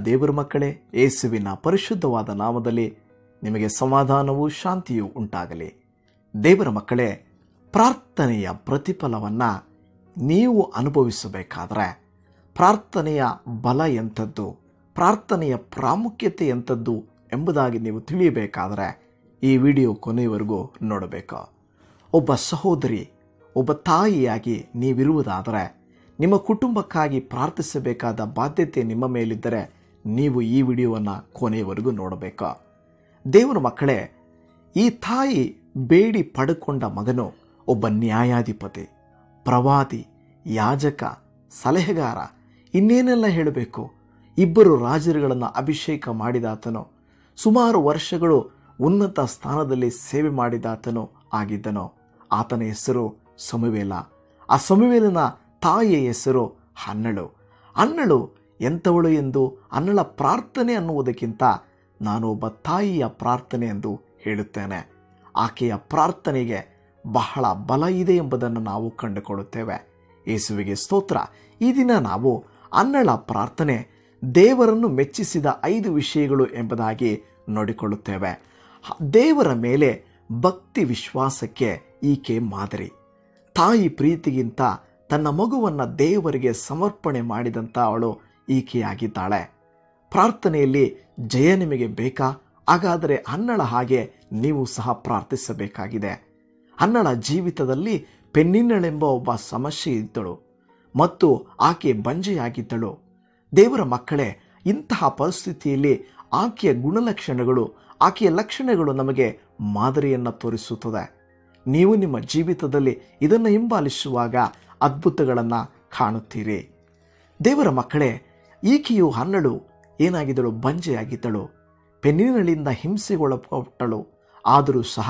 ದೇವರ ಮಕ್ಕಳೇ ಯೇಸುವಿನ ಪರಿಶುದ್ಧವಾದ ನಾಮದಲ್ಲಿ ನಿಮಗೆ ಸಮಾಧಾನವೂ ಶಾಂತಿಯೂ ಉಂಟಾಗಲಿ ದೇವರ ಮಕ್ಕಳೇ ಪ್ರಾರ್ಥನೆಯ ಪ್ರತಿಫಲವನ್ನು ನೀವು ಅನುಭವಿಸಬೇಕಾದ್ರೆ ಪ್ರಾರ್ಥನೆಯ ಬಲ ಎಂಥದ್ದು ಪ್ರಾರ್ಥನೆಯ ಪ್ರಾಮುಖ್ಯತೆ ಎಂಥದ್ದು ಎಂಬುದಾಗಿ ನೀವು ತಿಳಿಯಬೇಕಾದರೆ ಈ ವಿಡಿಯೋ ಕೊನೆಯವರೆಗೂ ನೋಡಬೇಕು ಒಬ್ಬ ಸಹೋದರಿ ಒಬ್ಬ ತಾಯಿಯಾಗಿ ನೀವಿರುವುದಾದರೆ ನಿಮ್ಮ ಕುಟುಂಬಕ್ಕಾಗಿ ಪ್ರಾರ್ಥಿಸಬೇಕಾದ ಬಾಧ್ಯತೆ ನಿಮ್ಮ ಮೇಲಿದ್ದರೆ ನೀವು ಈ ವಿಡಿಯೋವನ್ನು ಕೊನೆಯವರೆಗೂ ನೋಡಬೇಕು ದೇವರ ಮಕ್ಕಳೇ ಈ ತಾಯಿ ಬೇಡಿ ಪಡ್ಕೊಂಡ ಮಗನು ಒಬ್ಬ ನ್ಯಾಯಾಧಿಪತಿ ಪ್ರವಾದಿ ಯಾಜಕ ಸಲಹೆಗಾರ ಇನ್ನೇನೆಲ್ಲ ಹೇಳಬೇಕು ಇಬ್ಬರು ರಾಜರುಗಳನ್ನು ಅಭಿಷೇಕ ಮಾಡಿದಾತನು ಸುಮಾರು ವರ್ಷಗಳು ಉನ್ನತ ಸ್ಥಾನದಲ್ಲಿ ಸೇವೆ ಮಾಡಿದಾತನು ಆಗಿದ್ದನು ಆತನ ಹೆಸರು ಸಮುವೇಲ ಆ ಸಮುವೇಲನ ತಾಯಿಯ ಹೆಸರು ಹನ್ನಳು ಅನ್ನಳು ಎಂಥವಳು ಎಂದು ಅನ್ನಳ ಪ್ರಾರ್ಥನೆ ಅನ್ನುವುದಕ್ಕಿಂತ ನಾನು ಒಬ್ಬ ತಾಯಿಯ ಪ್ರಾರ್ಥನೆ ಎಂದು ಹೇಳುತ್ತೇನೆ ಆಕೆಯ ಪ್ರಾರ್ಥನೆಗೆ ಬಹಳ ಬಲ ಇದೆ ಎಂಬುದನ್ನು ನಾವು ಕಂಡುಕೊಳ್ಳುತ್ತೇವೆ ಯೇಸುವಿಗೆ ಸ್ತೋತ್ರ ಈ ದಿನ ನಾವು ಅನ್ನಳ ಪ್ರಾರ್ಥನೆ ದೇವರನ್ನು ಮೆಚ್ಚಿಸಿದ ಐದು ವಿಷಯಗಳು ಎಂಬುದಾಗಿ ನೋಡಿಕೊಳ್ಳುತ್ತೇವೆ ದೇವರ ಮೇಲೆ ಭಕ್ತಿ ವಿಶ್ವಾಸಕ್ಕೆ ಈಕೆ ಮಾದರಿ ತಾಯಿ ಪ್ರೀತಿಗಿಂತ ತನ್ನ ಮಗುವನ್ನು ದೇವರಿಗೆ ಸಮರ್ಪಣೆ ಮಾಡಿದಂಥ ಅವಳು ಈಕೆಯಾಗಿದ್ದಾಳೆ ಪ್ರಾರ್ಥನೆಯಲ್ಲಿ ಜಯ ನಿಮಗೆ ಬೇಕಾ ಹಾಗಾದರೆ ಅನ್ನಳ ಹಾಗೆ ನೀವು ಸಹ ಪ್ರಾರ್ಥಿಸಬೇಕಾಗಿದೆ ಅನ್ನಳ ಜೀವಿತದಲ್ಲಿ ಪೆನ್ನಿನ್ನಳೆಂಬ ಒಬ್ಬ ಸಮಸ್ಯೆ ಇದ್ದಳು ಮತ್ತು ಆಕೆ ಬಂಜೆಯಾಗಿದ್ದಳು ದೇವರ ಮಕ್ಕಳೇ ಇಂತಹ ಪರಿಸ್ಥಿತಿಯಲ್ಲಿ ಆಕೆಯ ಗುಣಲಕ್ಷಣಗಳು ಆಕೆಯ ಲಕ್ಷಣಗಳು ನಮಗೆ ಮಾದರಿಯನ್ನು ತೋರಿಸುತ್ತದೆ ನೀವು ನಿಮ್ಮ ಜೀವಿತದಲ್ಲಿ ಇದನ್ನು ಹಿಂಬಾಲಿಸುವಾಗ ಅದ್ಭುತಗಳನ್ನು ಕಾಣುತ್ತೀರಿ ದೇವರ ಮಕ್ಕಳೇ ಈಕೆಯು ಹನ್ನಳು ಏನಾಗಿದ್ದಳು ಬಂಜೆಯಾಗಿದ್ದಳು ಪೆನ್ನಿನಳಿಂದ ಹಿಂಸೆಗೊಳಪಟ್ಟಳು ಆದರೂ ಸಹ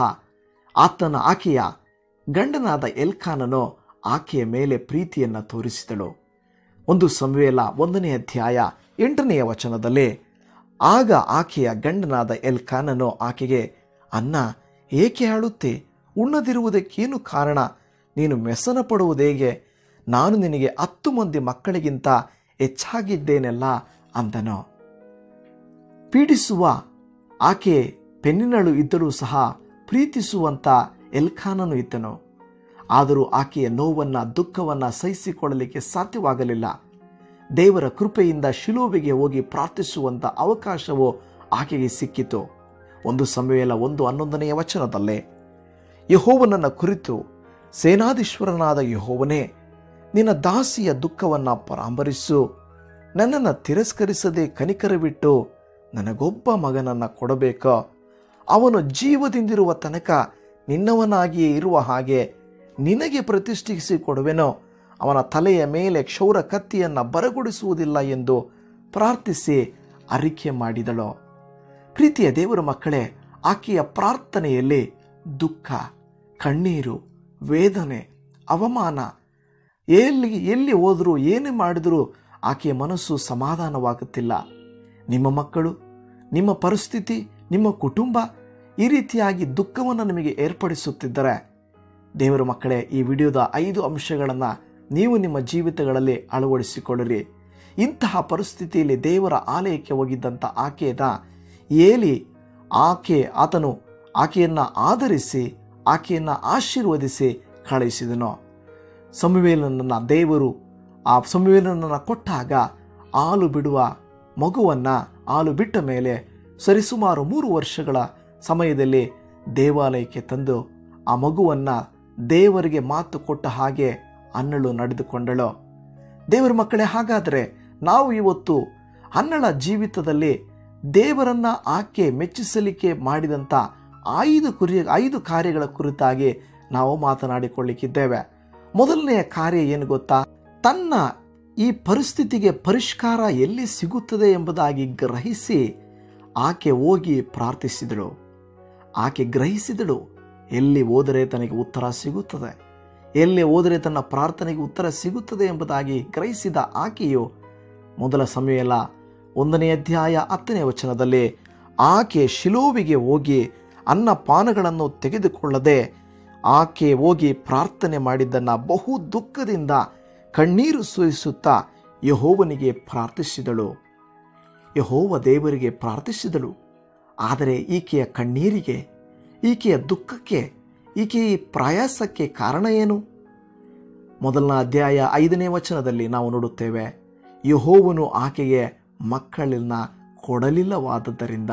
ಆತನ ಆಕೆಯ ಗಂಡನಾದ ಎಲ್ಕಾನನು ಆಕೆಯ ಮೇಲೆ ಪ್ರೀತಿಯನ್ನು ತೋರಿಸಿದಳು ಒಂದು ಸಂವೇಲ ಒಂದನೇ ಅಧ್ಯಾಯ ಎಂಟನೆಯ ವಚನದಲ್ಲಿ ಆಗ ಆಕೆಯ ಗಂಡನಾದ ಎಲ್ಕಾನನು ಆಕೆಗೆ ಅನ್ನ ಏಕೆ ಆಳುತ್ತೆ ಉಣ್ಣದಿರುವುದಕ್ಕೇನು ಕಾರಣ ನೀನು ಮೆಸನ ಪಡುವುದೇಗೆ ನಾನು ನಿನಗೆ ಹತ್ತು ಮಂದಿ ಮಕ್ಕಳಿಗಿಂತ ಹೆಚ್ಚಾಗಿದ್ದೇನೆಲ್ಲ ಅಂದನು ಪೀಡಿಸುವ ಆಕೆ ಪೆನ್ನಿನಳು ಇದ್ದರೂ ಸಹ ಪ್ರೀತಿಸುವಂತ ಎಲ್ಖಾನನು ಇದ್ದನು ಆದರೂ ಆಕೆಯ ನೋವನ್ನು ದುಃಖವನ್ನು ಸಹಿಸಿಕೊಳ್ಳಲಿಕ್ಕೆ ಸಾಧ್ಯವಾಗಲಿಲ್ಲ ದೇವರ ಕೃಪೆಯಿಂದ ಶಿಲೋವಿಗೆ ಹೋಗಿ ಪ್ರಾರ್ಥಿಸುವಂತ ಅವಕಾಶವು ಆಕೆಗೆ ಸಿಕ್ಕಿತು ಒಂದು ಸಮಯಲ ಒಂದು ಹನ್ನೊಂದನೆಯ ವಚನದಲ್ಲೇ ಯಹೋವನನ್ನ ಕುರಿತು ಸೇನಾಧೀಶ್ವರನಾದ ಯಹೋವನೇ ನಿನ್ನ ದಾಸಿಯ ದುಃಖವನ್ನು ಪರಾಮರಿಸು ನನ್ನನ್ನು ತಿರಸ್ಕರಿಸದೆ ಕನಿಕರವಿಟ್ಟು ನನಗೊಬ್ಬ ಮಗನನ್ನು ಕೊಡಬೇಕ ಅವನು ಜೀವದಿಂದಿರುವ ತನಕ ನಿನ್ನವನಾಗಿಯೇ ಇರುವ ಹಾಗೆ ನಿನಗೆ ಪ್ರತಿಷ್ಠಿಸಿ ಕೊಡುವೆನೋ ಅವನ ತಲೆಯ ಮೇಲೆ ಕ್ಷೌರ ಕತ್ತಿಯನ್ನು ಬರಗೊಡಿಸುವುದಿಲ್ಲ ಎಂದು ಪ್ರಾರ್ಥಿಸಿ ಅರಿಕೆ ಮಾಡಿದಳು ಪ್ರೀತಿಯ ದೇವರ ಮಕ್ಕಳೇ ಆಕೆಯ ಪ್ರಾರ್ಥನೆಯಲ್ಲಿ ದುಃಖ ಕಣ್ಣೀರು ವೇದನೆ ಅವಮಾನ ಎಲ್ಲಿ ಎಲ್ಲಿ ಹೋದರೂ ಏನೇ ಮಾಡಿದರೂ ಆಕೆಯ ಮನಸ್ಸು ಸಮಾಧಾನವಾಗುತ್ತಿಲ್ಲ ನಿಮ್ಮ ಮಕ್ಕಳು ನಿಮ್ಮ ಪರಿಸ್ಥಿತಿ ನಿಮ್ಮ ಕುಟುಂಬ ಈ ರೀತಿಯಾಗಿ ದುಃಖವನ್ನು ನಿಮಗೆ ಏರ್ಪಡಿಸುತ್ತಿದ್ದರೆ ದೇವರ ಮಕ್ಕಳೇ ಈ ವಿಡಿಯೋದ ಐದು ಅಂಶಗಳನ್ನು ನೀವು ನಿಮ್ಮ ಜೀವಿತಗಳಲ್ಲಿ ಅಳವಡಿಸಿಕೊಳ್ಳಿರಿ ಇಂತಹ ಪರಿಸ್ಥಿತಿಯಲ್ಲಿ ದೇವರ ಆಲಯಕ್ಕೆ ಹೋಗಿದ್ದಂಥ ಆಕೆಯನ್ನ ಏಲಿ ಆಕೆ ಆತನು ಆಕೆಯನ್ನು ಆಧರಿಸಿ ಆಕೆಯನ್ನು ಆಶೀರ್ವದಿಸಿ ಕಳುಹಿಸಿದನು ಸಮುವೇಲನನ್ನು ದೇವರು ಆ ಸಮುವೇಲನನ್ನು ಕೊಟ್ಟಾಗ ಹಾಲು ಬಿಡುವ ಮಗುವನ್ನು ಹಾಲು ಬಿಟ್ಟ ಮೇಲೆ ಸರಿಸುಮಾರು ಮೂರು ವರ್ಷಗಳ ಸಮಯದಲ್ಲಿ ದೇವಾಲಯಕ್ಕೆ ತಂದು ಆ ಮಗುವನ್ನು ದೇವರಿಗೆ ಮಾತು ಕೊಟ್ಟ ಹಾಗೆ ಅನ್ನಳು ನಡೆದುಕೊಂಡಳು ದೇವರ ಮಕ್ಕಳೇ ಹಾಗಾದರೆ ನಾವು ಇವತ್ತು ಅನ್ನಳ ಜೀವಿತದಲ್ಲಿ ದೇವರನ್ನ ಆಕೆ ಮೆಚ್ಚಿಸಲಿಕ್ಕೆ ಮಾಡಿದಂಥ ಐದು ಕುರಿ ಐದು ಕಾರ್ಯಗಳ ಕುರಿತಾಗಿ ನಾವು ಮಾತನಾಡಿಕೊಳ್ಳಿಕ್ಕಿದ್ದೇವೆ ಮೊದಲನೆಯ ಕಾರ್ಯ ಏನು ಗೊತ್ತಾ ತನ್ನ ಈ ಪರಿಸ್ಥಿತಿಗೆ ಪರಿಷ್ಕಾರ ಎಲ್ಲಿ ಸಿಗುತ್ತದೆ ಎಂಬುದಾಗಿ ಗ್ರಹಿಸಿ ಆಕೆ ಹೋಗಿ ಪ್ರಾರ್ಥಿಸಿದಳು ಆಕೆ ಗ್ರಹಿಸಿದಳು ಎಲ್ಲಿ ಹೋದರೆ ತನಗೆ ಉತ್ತರ ಸಿಗುತ್ತದೆ ಎಲ್ಲಿ ಹೋದರೆ ತನ್ನ ಪ್ರಾರ್ಥನೆಗೆ ಉತ್ತರ ಸಿಗುತ್ತದೆ ಎಂಬುದಾಗಿ ಗ್ರಹಿಸಿದ ಆಕೆಯು ಮೊದಲ ಸಮಯಲ ಒಂದನೇ ಅಧ್ಯಾಯ ಹತ್ತನೇ ವಚನದಲ್ಲಿ ಆಕೆ ಶಿಲೋವಿಗೆ ಹೋಗಿ ಅನ್ನ ಪಾನಗಳನ್ನು ತೆಗೆದುಕೊಳ್ಳದೆ ಆಕೆ ಹೋಗಿ ಪ್ರಾರ್ಥನೆ ಮಾಡಿದ್ದನ್ನು ಬಹು ದುಃಖದಿಂದ ಕಣ್ಣೀರು ಸುರಿಸುತ್ತಾ ಯಹೋವನಿಗೆ ಪ್ರಾರ್ಥಿಸಿದಳು ಯಹೋವ ದೇವರಿಗೆ ಪ್ರಾರ್ಥಿಸಿದಳು ಆದರೆ ಈಕೆಯ ಕಣ್ಣೀರಿಗೆ ಈಕೆಯ ದುಃಖಕ್ಕೆ ಈಕೆಯ ಈ ಪ್ರಯಾಸಕ್ಕೆ ಕಾರಣ ಏನು ಮೊದಲನ ಅಧ್ಯಾಯ ಐದನೇ ವಚನದಲ್ಲಿ ನಾವು ನೋಡುತ್ತೇವೆ ಯಹೋವನು ಆಕೆಗೆ ಮಕ್ಕಳನ್ನ ಕೊಡಲಿಲ್ಲವಾದದ್ದರಿಂದ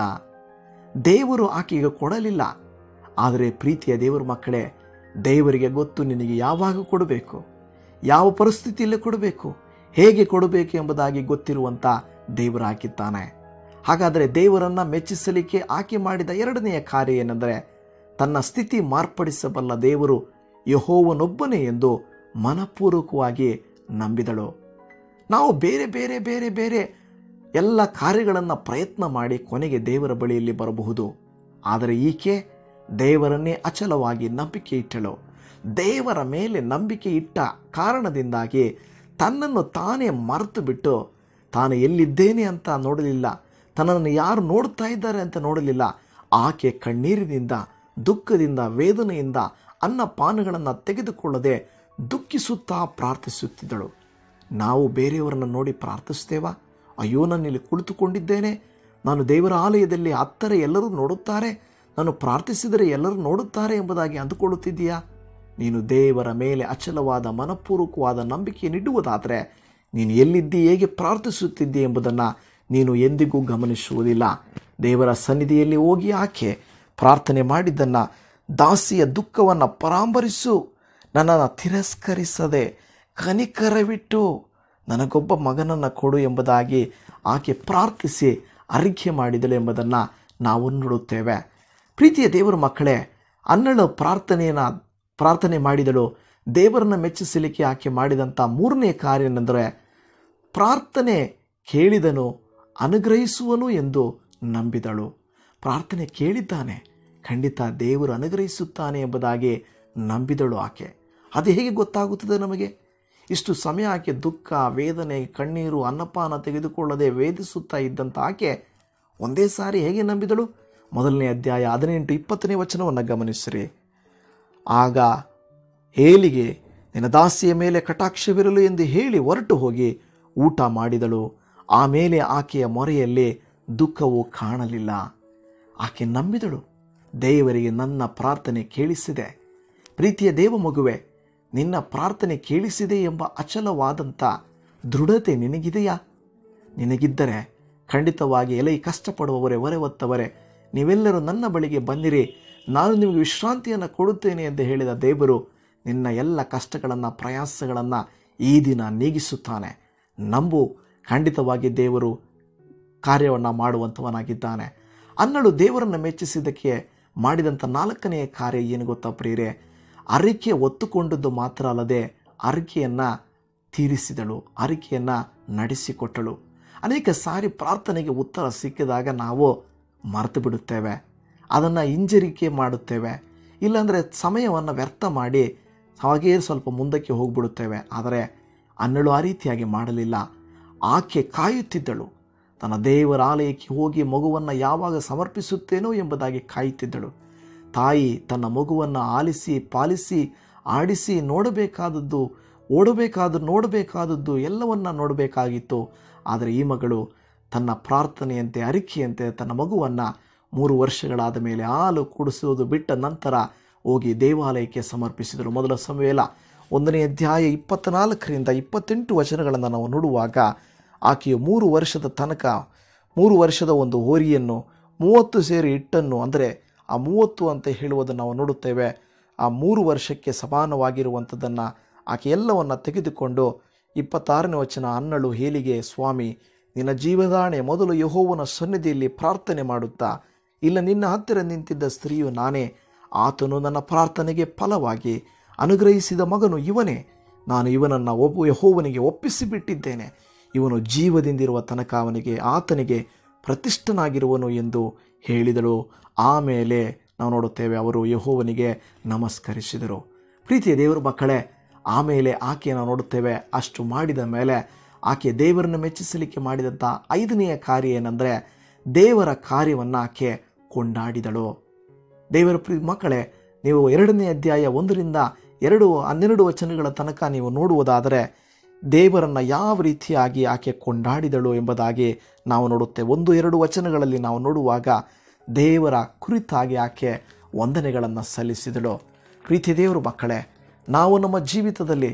ದೇವರು ಆಕೆಗೆ ಕೊಡಲಿಲ್ಲ ಆದರೆ ಪ್ರೀತಿಯ ದೇವರ ಮಕ್ಕಳೇ ದೇವರಿಗೆ ಗೊತ್ತು ನಿನಗೆ ಯಾವಾಗ ಕೊಡಬೇಕು ಯಾವ ಪರಿಸ್ಥಿತಿಯಲ್ಲಿ ಕೊಡಬೇಕು ಹೇಗೆ ಕೊಡಬೇಕು ಎಂಬುದಾಗಿ ಗೊತ್ತಿರುವಂಥ ದೇವರು ಹಾಕಿದ್ದಾನೆ ಹಾಗಾದರೆ ದೇವರನ್ನ ಮೆಚ್ಚಿಸಲಿಕ್ಕೆ ಆಕೆ ಮಾಡಿದ ಎರಡನೆಯ ಕಾರ್ಯ ಏನೆಂದರೆ ತನ್ನ ಸ್ಥಿತಿ ಮಾರ್ಪಡಿಸಬಲ್ಲ ದೇವರು ಯಹೋವನೊಬ್ಬನೇ ಎಂದು ಮನಪೂರ್ವಕವಾಗಿ ನಂಬಿದಳು ನಾವು ಬೇರೆ ಬೇರೆ ಬೇರೆ ಬೇರೆ ಎಲ್ಲ ಕಾರ್ಯಗಳನ್ನು ಪ್ರಯತ್ನ ಮಾಡಿ ಕೊನೆಗೆ ದೇವರ ಬಳಿಯಲ್ಲಿ ಬರಬಹುದು ಆದರೆ ಈಕೆ ದೇವರನ್ನೇ ಅಚಲವಾಗಿ ನಂಬಿಕೆ ಇಟ್ಟಳು ದೇವರ ಮೇಲೆ ನಂಬಿಕೆ ಇಟ್ಟ ಕಾರಣದಿಂದಾಗಿ ತನ್ನನ್ನು ತಾನೇ ಮರೆತು ಬಿಟ್ಟು ತಾನು ಎಲ್ಲಿದ್ದೇನೆ ಅಂತ ನೋಡಲಿಲ್ಲ ತನ್ನನ್ನು ಯಾರು ನೋಡ್ತಾ ಇದ್ದಾರೆ ಅಂತ ನೋಡಲಿಲ್ಲ ಆಕೆ ಕಣ್ಣೀರಿನಿಂದ ದುಃಖದಿಂದ ವೇದನೆಯಿಂದ ಅನ್ನಪಾನಗಳನ್ನು ತೆಗೆದುಕೊಳ್ಳದೆ ದುಃಖಿಸುತ್ತಾ ಪ್ರಾರ್ಥಿಸುತ್ತಿದ್ದಳು ನಾವು ಬೇರೆಯವರನ್ನು ನೋಡಿ ಪ್ರಾರ್ಥಿಸ್ತೇವಾ ಅಯ್ಯೋ ನಾನು ಇಲ್ಲಿ ಕುಳಿತುಕೊಂಡಿದ್ದೇನೆ ನಾನು ದೇವರ ಆಲಯದಲ್ಲಿ ಹತ್ತರ ಎಲ್ಲರೂ ನೋಡುತ್ತಾರೆ ನಾನು ಪ್ರಾರ್ಥಿಸಿದರೆ ಎಲ್ಲರೂ ನೋಡುತ್ತಾರೆ ಎಂಬುದಾಗಿ ಅಂದುಕೊಳ್ಳುತ್ತಿದ್ದೀಯಾ ನೀನು ದೇವರ ಮೇಲೆ ಅಚಲವಾದ ಮನಪೂರ್ವಕವಾದ ನಂಬಿಕೆಯನ್ನಿಡುವುದಾದರೆ ನೀನು ಎಲ್ಲಿದ್ದಿ ಹೇಗೆ ಪ್ರಾರ್ಥಿಸುತ್ತಿದ್ದಿ ಎಂಬುದನ್ನು ನೀನು ಎಂದಿಗೂ ಗಮನಿಸುವುದಿಲ್ಲ ದೇವರ ಸನ್ನಿಧಿಯಲ್ಲಿ ಹೋಗಿ ಆಕೆ ಪ್ರಾರ್ಥನೆ ಮಾಡಿದ್ದನ್ನು ದಾಸಿಯ ದುಃಖವನ್ನು ಪರಾಂಬರಿಸು ನನ್ನನ್ನು ತಿರಸ್ಕರಿಸದೆ ಕನಿಕರವಿಟ್ಟು ನನಗೊಬ್ಬ ಮಗನನ್ನು ಕೊಡು ಎಂಬುದಾಗಿ ಆಕೆ ಪ್ರಾರ್ಥಿಸಿ ಅರಿಕೆ ಮಾಡಿದಳು ಎಂಬುದನ್ನು ನಾವು ನೋಡುತ್ತೇವೆ ಪ್ರೀತಿಯ ದೇವರ ಮಕ್ಕಳೇ ಅನ್ನಳು ಪ್ರಾರ್ಥನೆಯನ್ನು ಪ್ರಾರ್ಥನೆ ಮಾಡಿದಳು ದೇವರನ್ನು ಮೆಚ್ಚಿಸಲಿಕ್ಕೆ ಆಕೆ ಮಾಡಿದಂಥ ಮೂರನೇ ಕಾರ್ಯ ಏನೆಂದರೆ ಪ್ರಾರ್ಥನೆ ಕೇಳಿದನು ಅನುಗ್ರಹಿಸುವನು ಎಂದು ನಂಬಿದಳು ಪ್ರಾರ್ಥನೆ ಕೇಳಿದ್ದಾನೆ ಖಂಡಿತ ದೇವರು ಅನುಗ್ರಹಿಸುತ್ತಾನೆ ಎಂಬುದಾಗಿ ನಂಬಿದಳು ಆಕೆ ಅದು ಹೇಗೆ ಗೊತ್ತಾಗುತ್ತದೆ ನಮಗೆ ಇಷ್ಟು ಸಮಯ ಆಕೆ ದುಃಖ ವೇದನೆ ಕಣ್ಣೀರು ಅನ್ನಪಾನ ತೆಗೆದುಕೊಳ್ಳದೆ ವೇದಿಸುತ್ತಾ ಇದ್ದಂಥ ಆಕೆ ಒಂದೇ ಸಾರಿ ಹೇಗೆ ನಂಬಿದಳು ಮೊದಲನೇ ಅಧ್ಯಾಯ ಹದಿನೆಂಟು ಇಪ್ಪತ್ತನೇ ವಚನವನ್ನು ಗಮನಿಸಿರಿ ಆಗ ಹೇಲಿಗೆ ನಿನ್ನ ದಾಸಿಯ ಮೇಲೆ ಕಟಾಕ್ಷವಿರಲು ಎಂದು ಹೇಳಿ ಹೊರಟು ಹೋಗಿ ಊಟ ಮಾಡಿದಳು ಆಮೇಲೆ ಆಕೆಯ ಮೊರೆಯಲ್ಲಿ ದುಃಖವು ಕಾಣಲಿಲ್ಲ ಆಕೆ ನಂಬಿದಳು ದೇವರಿಗೆ ನನ್ನ ಪ್ರಾರ್ಥನೆ ಕೇಳಿಸಿದೆ ಪ್ರೀತಿಯ ದೇವ ಮಗುವೆ ನಿನ್ನ ಪ್ರಾರ್ಥನೆ ಕೇಳಿಸಿದೆ ಎಂಬ ಅಚಲವಾದಂಥ ದೃಢತೆ ನಿನಗಿದೆಯಾ ನಿನಗಿದ್ದರೆ ಖಂಡಿತವಾಗಿ ಎಲೈ ಕಷ್ಟಪಡುವವರೇ ಹೊರೆ ಹೊತ್ತವರೇ ನೀವೆಲ್ಲರೂ ನನ್ನ ಬಳಿಗೆ ಬಂದಿರಿ ನಾನು ನಿಮಗೆ ವಿಶ್ರಾಂತಿಯನ್ನು ಕೊಡುತ್ತೇನೆ ಎಂದು ಹೇಳಿದ ದೇವರು ನಿನ್ನ ಎಲ್ಲ ಕಷ್ಟಗಳನ್ನು ಪ್ರಯಾಸಗಳನ್ನು ಈ ದಿನ ನೀಗಿಸುತ್ತಾನೆ ನಂಬು ಖಂಡಿತವಾಗಿ ದೇವರು ಕಾರ್ಯವನ್ನು ಮಾಡುವಂಥವನಾಗಿದ್ದಾನೆ ಅನ್ನಳು ದೇವರನ್ನು ಮೆಚ್ಚಿಸಿದ್ದಕ್ಕೆ ಮಾಡಿದಂಥ ನಾಲ್ಕನೆಯ ಕಾರ್ಯ ಏನು ಗೊತ್ತಾ ಪ್ರಿಯರೇ ಅರಿಕೆ ಒತ್ತುಕೊಂಡದ್ದು ಮಾತ್ರ ಅಲ್ಲದೆ ಅರಿಕೆಯನ್ನು ತೀರಿಸಿದಳು ಅರಿಕೆಯನ್ನು ನಡೆಸಿಕೊಟ್ಟಳು ಅನೇಕ ಸಾರಿ ಪ್ರಾರ್ಥನೆಗೆ ಉತ್ತರ ಸಿಕ್ಕಿದಾಗ ನಾವು ಮರೆತು ಬಿಡುತ್ತೇವೆ ಅದನ್ನು ಹಿಂಜರಿಕೆ ಮಾಡುತ್ತೇವೆ ಇಲ್ಲಾಂದರೆ ಸಮಯವನ್ನು ವ್ಯರ್ಥ ಮಾಡಿ ಹಾಗೆಯೇ ಸ್ವಲ್ಪ ಮುಂದಕ್ಕೆ ಹೋಗಿಬಿಡುತ್ತೇವೆ ಆದರೆ ಅನ್ನಳು ಆ ರೀತಿಯಾಗಿ ಮಾಡಲಿಲ್ಲ ಆಕೆ ಕಾಯುತ್ತಿದ್ದಳು ತನ್ನ ದೇವರ ಆಲಯಕ್ಕೆ ಹೋಗಿ ಮಗುವನ್ನು ಯಾವಾಗ ಸಮರ್ಪಿಸುತ್ತೇನೋ ಎಂಬುದಾಗಿ ಕಾಯುತ್ತಿದ್ದಳು ತಾಯಿ ತನ್ನ ಮಗುವನ್ನು ಆಲಿಸಿ ಪಾಲಿಸಿ ಆಡಿಸಿ ನೋಡಬೇಕಾದದ್ದು ಓಡಬೇಕಾದ ನೋಡಬೇಕಾದದ್ದು ಎಲ್ಲವನ್ನ ನೋಡಬೇಕಾಗಿತ್ತು ಆದರೆ ಈ ಮಗಳು ತನ್ನ ಪ್ರಾರ್ಥನೆಯಂತೆ ಅರಿಕೆಯಂತೆ ತನ್ನ ಮಗುವನ್ನು ಮೂರು ವರ್ಷಗಳಾದ ಮೇಲೆ ಹಾಲು ಕುಡಿಸುವುದು ಬಿಟ್ಟ ನಂತರ ಹೋಗಿ ದೇವಾಲಯಕ್ಕೆ ಸಮರ್ಪಿಸಿದರು ಮೊದಲ ಸಮಯಲ ಒಂದನೇ ಅಧ್ಯಾಯ ಇಪ್ಪತ್ತ್ನಾಲ್ಕರಿಂದ ಇಪ್ಪತ್ತೆಂಟು ವಚನಗಳನ್ನು ನಾವು ನೋಡುವಾಗ ಆಕೆಯು ಮೂರು ವರ್ಷದ ತನಕ ಮೂರು ವರ್ಷದ ಒಂದು ಹೋರಿಯನ್ನು ಮೂವತ್ತು ಸೇರಿ ಹಿಟ್ಟನ್ನು ಅಂದರೆ ಆ ಮೂವತ್ತು ಅಂತ ಹೇಳುವುದನ್ನು ನಾವು ನೋಡುತ್ತೇವೆ ಆ ಮೂರು ವರ್ಷಕ್ಕೆ ಸಮಾನವಾಗಿರುವಂಥದ್ದನ್ನು ಆಕೆ ಎಲ್ಲವನ್ನು ತೆಗೆದುಕೊಂಡು ಇಪ್ಪತ್ತಾರನೇ ವಚನ ಅನ್ನಳು ಹೇಲಿಗೆ ಸ್ವಾಮಿ ನಿನ್ನ ಜೀವದಾಣೆ ಮೊದಲು ಯಹೋವನ ಸನ್ನಿಧಿಯಲ್ಲಿ ಪ್ರಾರ್ಥನೆ ಮಾಡುತ್ತಾ ಇಲ್ಲ ನಿನ್ನ ಹತ್ತಿರ ನಿಂತಿದ್ದ ಸ್ತ್ರೀಯು ನಾನೇ ಆತನು ನನ್ನ ಪ್ರಾರ್ಥನೆಗೆ ಫಲವಾಗಿ ಅನುಗ್ರಹಿಸಿದ ಮಗನು ಇವನೇ ನಾನು ಇವನನ್ನು ಒಬ್ಬ ಯಹೋವನಿಗೆ ಒಪ್ಪಿಸಿಬಿಟ್ಟಿದ್ದೇನೆ ಇವನು ಜೀವದಿಂದಿರುವ ತನಕ ಅವನಿಗೆ ಆತನಿಗೆ ಪ್ರತಿಷ್ಠನಾಗಿರುವನು ಎಂದು ಹೇಳಿದಳು ಆಮೇಲೆ ನಾವು ನೋಡುತ್ತೇವೆ ಅವರು ಯಹೋವನಿಗೆ ನಮಸ್ಕರಿಸಿದರು ಪ್ರೀತಿಯ ದೇವರ ಮಕ್ಕಳೇ ಆಮೇಲೆ ಆಕೆಯನ್ನು ನೋಡುತ್ತೇವೆ ಅಷ್ಟು ಮಾಡಿದ ಮೇಲೆ ಆಕೆ ದೇವರನ್ನು ಮೆಚ್ಚಿಸಲಿಕ್ಕೆ ಮಾಡಿದಂಥ ಐದನೆಯ ಕಾರ್ಯ ಏನೆಂದರೆ ದೇವರ ಕಾರ್ಯವನ್ನು ಆಕೆ ಕೊಂಡಾಡಿದಳು ದೇವರ ಪ್ರೀ ಮಕ್ಕಳೇ ನೀವು ಎರಡನೇ ಅಧ್ಯಾಯ ಒಂದರಿಂದ ಎರಡು ಹನ್ನೆರಡು ವಚನಗಳ ತನಕ ನೀವು ನೋಡುವುದಾದರೆ ದೇವರನ್ನು ಯಾವ ರೀತಿಯಾಗಿ ಆಕೆ ಕೊಂಡಾಡಿದಳು ಎಂಬುದಾಗಿ ನಾವು ನೋಡುತ್ತೇವೆ ಒಂದು ಎರಡು ವಚನಗಳಲ್ಲಿ ನಾವು ನೋಡುವಾಗ ದೇವರ ಕುರಿತಾಗಿ ಆಕೆ ವಂದನೆಗಳನ್ನು ಸಲ್ಲಿಸಿದಳು ಪ್ರೀತಿ ದೇವರು ಮಕ್ಕಳೇ ನಾವು ನಮ್ಮ ಜೀವಿತದಲ್ಲಿ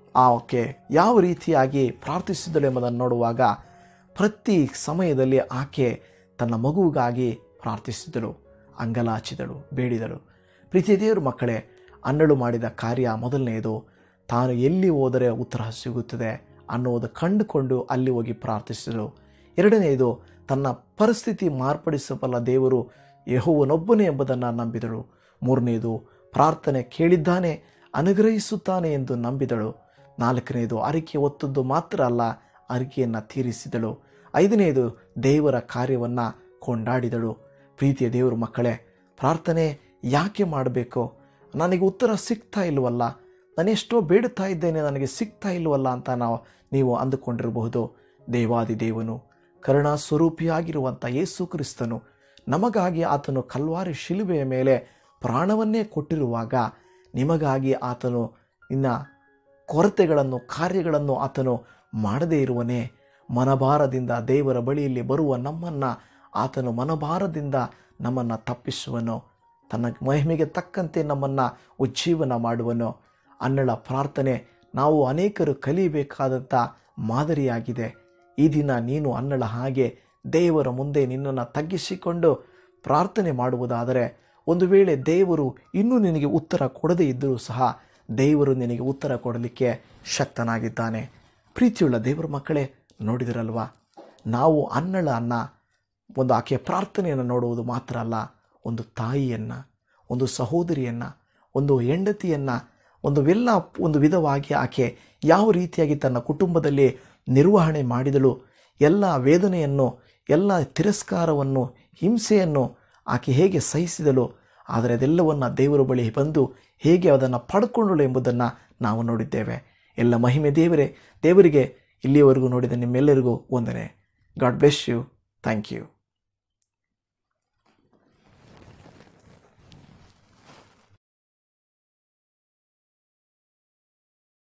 ಆಕೆ ಯಾವ ರೀತಿಯಾಗಿ ಪ್ರಾರ್ಥಿಸಿದಳು ಎಂಬುದನ್ನು ನೋಡುವಾಗ ಪ್ರತಿ ಸಮಯದಲ್ಲಿ ಆಕೆ ತನ್ನ ಮಗುವಿಗಾಗಿ ಪ್ರಾರ್ಥಿಸಿದಳು ಅಂಗಲಾಚಿದಳು ಬೇಡಿದಳು ಪ್ರೀತಿ ದೇವರು ಮಕ್ಕಳೇ ಅನ್ನಳು ಮಾಡಿದ ಕಾರ್ಯ ಮೊದಲನೆಯದು ತಾನು ಎಲ್ಲಿ ಹೋದರೆ ಉತ್ತರ ಸಿಗುತ್ತದೆ ಅನ್ನುವುದು ಕಂಡುಕೊಂಡು ಅಲ್ಲಿ ಹೋಗಿ ಪ್ರಾರ್ಥಿಸಿದಳು ಎರಡನೆಯದು ತನ್ನ ಪರಿಸ್ಥಿತಿ ಮಾರ್ಪಡಿಸಬಲ್ಲ ದೇವರು ಯಹೋವನೊಬ್ಬನೇ ಎಂಬುದನ್ನು ನಂಬಿದಳು ಮೂರನೆಯದು ಪ್ರಾರ್ಥನೆ ಕೇಳಿದ್ದಾನೆ ಅನುಗ್ರಹಿಸುತ್ತಾನೆ ಎಂದು ನಂಬಿದಳು ನಾಲ್ಕನೆಯದು ಅರಿಕೆ ಒತ್ತದ್ದು ಮಾತ್ರ ಅಲ್ಲ ಅರಿಕೆಯನ್ನು ತೀರಿಸಿದಳು ಐದನೆಯದು ದೇವರ ಕಾರ್ಯವನ್ನು ಕೊಂಡಾಡಿದಳು ಪ್ರೀತಿಯ ದೇವರು ಮಕ್ಕಳೇ ಪ್ರಾರ್ಥನೆ ಯಾಕೆ ಮಾಡಬೇಕು ನನಗೆ ಉತ್ತರ ಸಿಗ್ತಾ ಇಲ್ವಲ್ಲ ನಾನು ಎಷ್ಟೋ ಬೇಡುತ್ತಾ ಇದ್ದೇನೆ ನನಗೆ ಸಿಗ್ತಾ ಇಲ್ವಲ್ಲ ಅಂತ ನಾವು ನೀವು ಅಂದುಕೊಂಡಿರಬಹುದು ದೇವಾದಿ ದೇವನು ಕರುಣಾ ಸ್ವರೂಪಿಯಾಗಿರುವಂಥ ಯೇಸು ಕ್ರಿಸ್ತನು ನಮಗಾಗಿ ಆತನು ಕಲ್ವಾರಿ ಶಿಲುಬೆಯ ಮೇಲೆ ಪ್ರಾಣವನ್ನೇ ಕೊಟ್ಟಿರುವಾಗ ನಿಮಗಾಗಿ ಆತನು ನಿನ್ನ ಕೊರತೆಗಳನ್ನು ಕಾರ್ಯಗಳನ್ನು ಆತನು ಮಾಡದೇ ಇರುವನೇ ಮನಭಾರದಿಂದ ದೇವರ ಬಳಿಯಲ್ಲಿ ಬರುವ ನಮ್ಮನ್ನು ಆತನು ಮನಭಾರದಿಂದ ನಮ್ಮನ್ನು ತಪ್ಪಿಸುವನು ತನ್ನ ಮಹಿಮೆಗೆ ತಕ್ಕಂತೆ ನಮ್ಮನ್ನು ಉಜ್ಜೀವನ ಮಾಡುವನು ಅನ್ನಳ ಪ್ರಾರ್ಥನೆ ನಾವು ಅನೇಕರು ಕಲಿಯಬೇಕಾದಂಥ ಮಾದರಿಯಾಗಿದೆ ಈ ದಿನ ನೀನು ಅನ್ನಳ ಹಾಗೆ ದೇವರ ಮುಂದೆ ನಿನ್ನನ್ನು ತಗ್ಗಿಸಿಕೊಂಡು ಪ್ರಾರ್ಥನೆ ಮಾಡುವುದಾದರೆ ಒಂದು ವೇಳೆ ದೇವರು ಇನ್ನೂ ನಿನಗೆ ಉತ್ತರ ಕೊಡದೇ ಇದ್ದರೂ ಸಹ ದೇವರು ನಿನಗೆ ಉತ್ತರ ಕೊಡಲಿಕ್ಕೆ ಶಕ್ತನಾಗಿದ್ದಾನೆ ಪ್ರೀತಿಯುಳ್ಳ ದೇವರ ಮಕ್ಕಳೇ ನೋಡಿದಿರಲ್ವಾ ನಾವು ಅನ್ನಳ ಅನ್ನ ಒಂದು ಆಕೆಯ ಪ್ರಾರ್ಥನೆಯನ್ನು ನೋಡುವುದು ಮಾತ್ರ ಅಲ್ಲ ಒಂದು ತಾಯಿಯನ್ನು ಒಂದು ಸಹೋದರಿಯನ್ನು ಒಂದು ಹೆಂಡತಿಯನ್ನು ಒಂದು ಎಲ್ಲ ಒಂದು ವಿಧವಾಗಿ ಆಕೆ ಯಾವ ರೀತಿಯಾಗಿ ತನ್ನ ಕುಟುಂಬದಲ್ಲಿ ನಿರ್ವಹಣೆ ಮಾಡಿದಳು ಎಲ್ಲ ವೇದನೆಯನ್ನು ಎಲ್ಲ ತಿರಸ್ಕಾರವನ್ನು ಹಿಂಸೆಯನ್ನು ಆಕೆ ಹೇಗೆ ಸಹಿಸಿದಳು ಆದರೆ ಅದೆಲ್ಲವನ್ನು ದೇವರ ಬಳಿ ಬಂದು ಹೇಗೆ ಅದನ್ನು ಪಡ್ಕೊಂಡಳು ಎಂಬುದನ್ನು ನಾವು ನೋಡಿದ್ದೇವೆ ಎಲ್ಲ ಮಹಿಮೆ ದೇವರೇ ದೇವರಿಗೆ ಇಲ್ಲಿಯವರೆಗೂ ನೋಡಿದ ನಿಮ್ಮೆಲ್ಲರಿಗೂ ವಂದನೆ god bless you thank you